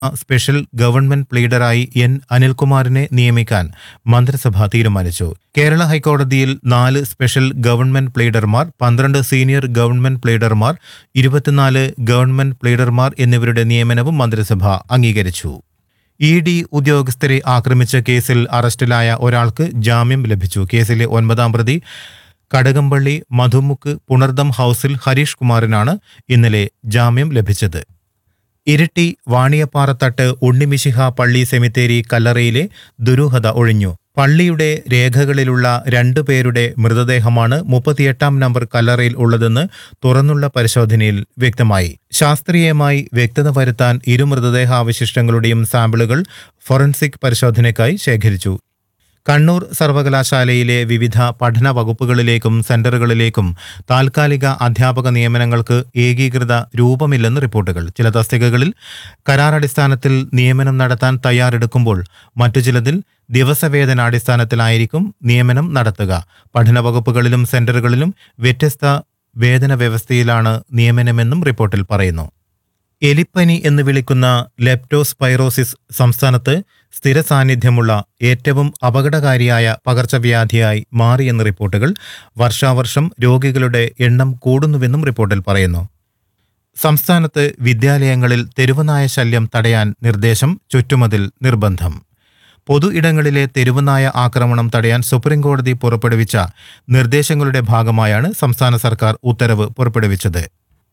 special government പ്ലീഡറായി N അനിൽകുമാറിനെ നിയമിക്കാൻ മന്ത്രിസഭ തീരുമാനിച്ചു കേരള ഹൈക്കോടതിയിൽ നാല് സ്പെഷ്യൽ ഗവൺമെന്റ് പ്ലീഡർമാർ പന്ത്രണ്ട് സീനിയർ ഗവൺമെന്റ് പ്ലീഡർമാർ ഇരുപത്തിനാല് ഗവൺമെന്റ് പ്ലീഡർമാർ എന്നിവരുടെ നിയമനവും മന്ത്രിസഭ അംഗീകരിച്ചു ഇ ഡി ഉദ്യോഗസ്ഥരെ ആക്രമിച്ച കേസിൽ അറസ്റ്റിലായ ഒരാൾക്ക് ജാമ്യം ലഭിച്ചു കേസിലെ ഒൻപതാം പ്രതി കടകംപള്ളി മധുമുക്ക് പുണർദം ഹൌസിൽ ഹരീഷ് കുമാറിനാണ് ഇന്നലെ ജാമ്യം ലഭിച്ചത് ഇരിട്ടി വാണിയപ്പാറത്തട്ട് ഉണ്ണിമിശിഹ പള്ളി സെമിത്തേരി കല്ലറയിലെ ദുരൂഹത ഒഴിഞ്ഞു പള്ളിയുടെ രേഖകളിലുള്ള രണ്ടുപേരുടെ മൃതദേഹമാണ് മുപ്പത്തിയെട്ടാം നമ്പർ കല്ലറയിൽ ഉള്ളതെന്ന് തുറന്നുള്ള പരിശോധനയിൽ വ്യക്തമായി ശാസ്ത്രീയമായി വ്യക്തത വരുത്താൻ ഇരു മൃതദേഹാവശിഷ്ടങ്ങളുടെയും സാമ്പിളുകൾ ഫോറൻസിക് പരിശോധനയ്ക്കായി ശേഖരിച്ചു കണ്ണൂർ സർവകലാശാലയിലെ വിവിധ പഠന വകുപ്പുകളിലേക്കും സെന്ററുകളിലേക്കും താൽക്കാലിക അധ്യാപക നിയമനങ്ങൾക്ക് ഏകീകൃത രൂപമില്ലെന്ന് റിപ്പോർട്ടുകൾ ചില തസ്തികകളിൽ കരാറടിസ്ഥാനത്തിൽ നിയമനം നടത്താൻ തയ്യാറെടുക്കുമ്പോൾ മറ്റു ചിലതിൽ ദിവസവേതനാടിസ്ഥാനത്തിലായിരിക്കും നിയമനം നടത്തുക പഠന വകുപ്പുകളിലും സെന്ററുകളിലും വ്യത്യസ്ത വേതന വ്യവസ്ഥയിലാണ് നിയമനമെന്നും റിപ്പോർട്ടിൽ പറയുന്നു എലിപ്പനി എന്ന് വിളിക്കുന്ന ലെപ്റ്റോസ്പൈറോസിസ് സംസ്ഥാനത്ത് സ്ഥിര സാന്നിധ്യമുള്ള ഏറ്റവും അപകടകാരിയായ പകർച്ചവ്യാധിയായി മാറിയെന്ന് റിപ്പോർട്ടുകൾ വർഷാവർഷം രോഗികളുടെ എണ്ണം കൂടുന്നുവെന്നും റിപ്പോർട്ടിൽ പറയുന്നു സംസ്ഥാനത്ത് വിദ്യാലയങ്ങളിൽ തെരുവുനായ ശല്യം തടയാൻ നിർദ്ദേശം ചുറ്റുമതിൽ നിർബന്ധം പൊതു ഇടങ്ങളിലെ തെരുവുനായ ആക്രമണം തടയാൻ സുപ്രീംകോടതി പുറപ്പെടുവിച്ച നിർദ്ദേശങ്ങളുടെ ഭാഗമായാണ് സംസ്ഥാന സർക്കാർ ഉത്തരവ് പുറപ്പെടുവിച്ചത്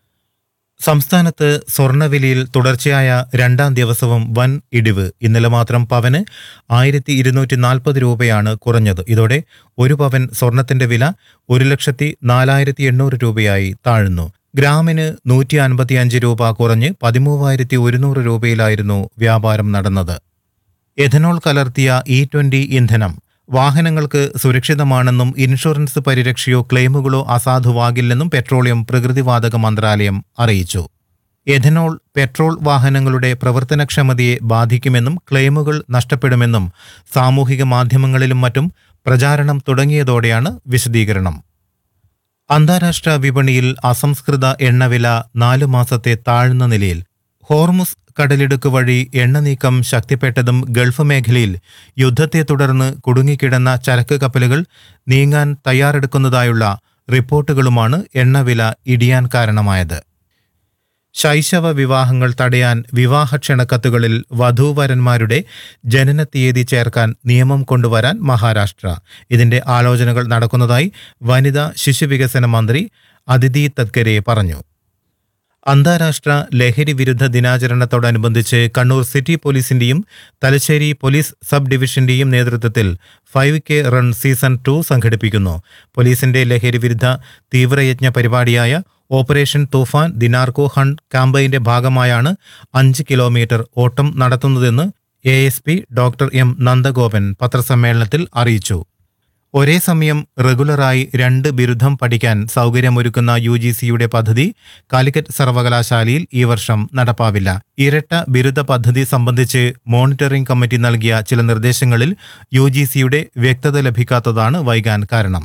സംസ്ഥാനത്ത് സ്വർണ്ണവിലയിൽ തുടർച്ചയായ രണ്ടാം ദിവസവും വൻ ഇടിവ് ഇന്നലെ മാത്രം പവന് ആയിരത്തി ഇരുന്നൂറ്റി നാൽപ്പത് രൂപയാണ് കുറഞ്ഞത് ഇതോടെ ഒരു പവൻ സ്വർണത്തിന്റെ വില ഒരു ലക്ഷത്തി നാലായിരത്തി എണ്ണൂറ് രൂപയായി താഴ്ന്നു ഗ്രാമിന് നൂറ്റി അൻപത്തിയഞ്ച് രൂപ കുറഞ്ഞ് പതിമൂവായിരത്തി ഒരുന്നൂറ് രൂപയിലായിരുന്നു വ്യാപാരം നടന്നത് എഥനോൾ കലർത്തിയ ഇ ട്വന്റി ഇന്ധനം വാഹനങ്ങൾക്ക് സുരക്ഷിതമാണെന്നും ഇൻഷുറൻസ് പരിരക്ഷയോ ക്ലെയിമുകളോ അസാധുവാകില്ലെന്നും പെട്രോളിയം പ്രകൃതിവാതക മന്ത്രാലയം അറിയിച്ചു എഥനോൾ പെട്രോൾ വാഹനങ്ങളുടെ പ്രവർത്തനക്ഷമതയെ ബാധിക്കുമെന്നും ക്ലെയിമുകൾ നഷ്ടപ്പെടുമെന്നും സാമൂഹിക മാധ്യമങ്ങളിലും മറ്റും പ്രചാരണം തുടങ്ങിയതോടെയാണ് വിശദീകരണം അന്താരാഷ്ട്ര വിപണിയിൽ അസംസ്കൃത എണ്ണവില നാലു മാസത്തെ താഴ്ന്ന നിലയിൽ ഹോർമുസ് കടലിടുക്ക് വഴി എണ്ണ നീക്കം ശക്തിപ്പെട്ടതും ഗൾഫ് മേഖലയിൽ യുദ്ധത്തെ തുടർന്ന് കുടുങ്ങിക്കിടന്ന ചരക്ക് കപ്പലുകൾ നീങ്ങാൻ തയ്യാറെടുക്കുന്നതായുള്ള റിപ്പോർട്ടുകളുമാണ് എണ്ണവില ഇടിയാൻ കാരണമായത് ശൈശവ വിവാഹങ്ങൾ തടയാൻ വിവാഹ ക്ഷണക്കത്തുകളിൽ വധൂവരന്മാരുടെ ജനന തീയതി ചേർക്കാൻ നിയമം കൊണ്ടുവരാൻ മഹാരാഷ്ട്ര ഇതിന്റെ ആലോചനകൾ നടക്കുന്നതായി വനിതാ ശിശുവികസന മന്ത്രി അതിഥി തത്കരെ പറഞ്ഞു അന്താരാഷ്ട്ര ലഹരി വിരുദ്ധ ദിനാചരണത്തോടനുബന്ധിച്ച് കണ്ണൂർ സിറ്റി പോലീസിന്റെയും തലശ്ശേരി പോലീസ് സബ് ഡിവിഷന്റെയും നേതൃത്വത്തിൽ five K run season two സംഘടിപ്പിക്കുന്നു പോലീസിന്റെ ലഹരി വിരുദ്ധ തീവ്രയജ്ഞ പരിപാടിയായ ഓപ്പറേഷൻ തൂഫാൻ ദിനാർക്കോ ഹണ്ട് ക്യാമ്പയിന്റെ ഭാഗമായാണ് അഞ്ച് കിലോമീറ്റർ ഓട്ടം നടത്തുന്നതെന്ന് A S P doctor M Nandagopan പത്രസമ്മേളനത്തിൽ അറിയിച്ചു ഒരേ സമയം റെഗുലറായി രണ്ട് ബിരുദം പഠിക്കാൻ സൗകര്യമൊരുക്കുന്ന യു ജി സിയുടെ പദ്ധതി കാലിക്കറ്റ് സർവകലാശാലയിൽ ഈ വർഷം നടപ്പാവില്ല ഇരട്ട ബിരുദ പദ്ധതി സംബന്ധിച്ച് മോണിറ്ററിംഗ് കമ്മിറ്റി നൽകിയ ചില നിർദ്ദേശങ്ങളിൽ യു ജി സിയുടെ വ്യക്തത ലഭിക്കാത്തതാണ് വൈകാൻ കാരണം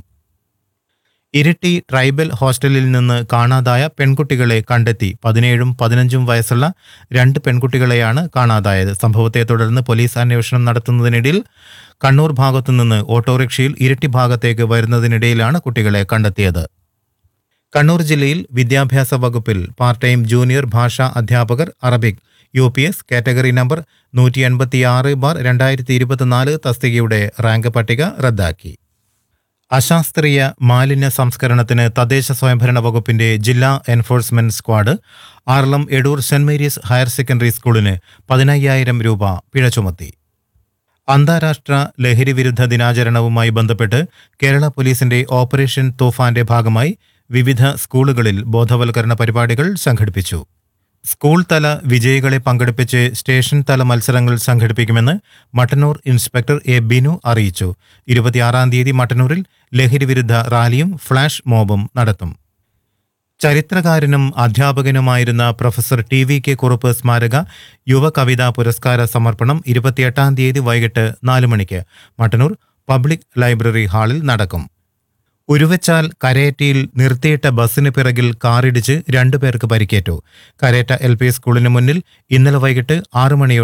ഇരിട്ടി ട്രൈബൽ ഹോസ്റ്റലിൽ നിന്ന് കാണാതായ പെൺകുട്ടികളെ കണ്ടെത്തി പതിനേഴും പതിനഞ്ചും വയസ്സുള്ള രണ്ട് പെൺകുട്ടികളെയാണ് കാണാതായത് സംഭവത്തെ തുടർന്ന് പോലീസ് അന്വേഷണം നടത്തുന്നതിനിടയിൽ കണ്ണൂർ ഭാഗത്തു നിന്ന് ഓട്ടോറിക്ഷയിൽ ഇരിട്ടി ഭാഗത്തേക്ക് വരുന്നതിനിടയിലാണ് കുട്ടികളെ കണ്ടെത്തിയത് കണ്ണൂർ ജില്ലയിൽ വിദ്യാഭ്യാസ വകുപ്പിൽ പാർട്ട് ടൈം ജൂനിയർ ഭാഷാ അധ്യാപകർ Arabic U P S category number നൂറ്റി എൺപത്തിയാറ് ബാർ രണ്ടായിരത്തി ഇരുപത്തിനാല് തസ്തികയുടെ റാങ്ക് പട്ടിക റദ്ദാക്കി അശാസ്ത്രീയ മാലിന്യ സംസ്കരണത്തിന് തദ്ദേശ സ്വയംഭരണ വകുപ്പിന്റെ ജില്ലാ enforcement squad Aralam Edoor Saint Mary's higher secondary സ്കൂളിന് പതിനയ്യായിരം രൂപ പിഴ ചുമത്തി അന്താരാഷ്ട്ര ലഹരി വിരുദ്ധ ദിനാചരണവുമായി ബന്ധപ്പെട്ട് കേരള പോലീസിന്റെ ഓപ്പറേഷൻ തൂഫാന്റെ ഭാഗമായി വിവിധ സ്കൂളുകളിൽ ബോധവൽക്കരണ പരിപാടികൾ സംഘടിപ്പിച്ചു സ്കൂൾ തല വിജയികളെ പങ്കെടുപ്പിച്ച് സ്റ്റേഷൻ തല മത്സരങ്ങൾ സംഘടിപ്പിക്കുമെന്ന് മട്ടന്നൂർ ഇൻസ്പെക്ടർ എ ബിനു അറിയിച്ചു ഇരുപത്തിയാറാം തീയതി മട്ടന്നൂരിൽ ലഹരി വിരുദ്ധ റാലിയും ഫ്ളാഷ് മോബും നടത്തും ചരിത്രകാരനും അധ്യാപകനുമായിരുന്ന professor T V K Kurup സ്മാരക യുവ കവിതാ പുരസ്കാര സമർപ്പണം ഇരുപത്തിയെട്ടാം തീയതി വൈകിട്ട് നാല് മണിക്ക് മട്ടന്നൂർ പബ്ലിക് ലൈബ്രറി ഹാളിൽ നടക്കും ഉരുവച്ചാൽ കരേറ്റയിൽ നിർത്തിയിട്ട ബസ്സിന് പിറകിൽ കാറിടിച്ച് രണ്ടുപേർക്ക് പരിക്കേറ്റു കരേറ്റ എൽ പി സ്കൂളിന് മുന്നിൽ ഇന്നലെ വൈകിട്ട് ആറു മണിയോടെ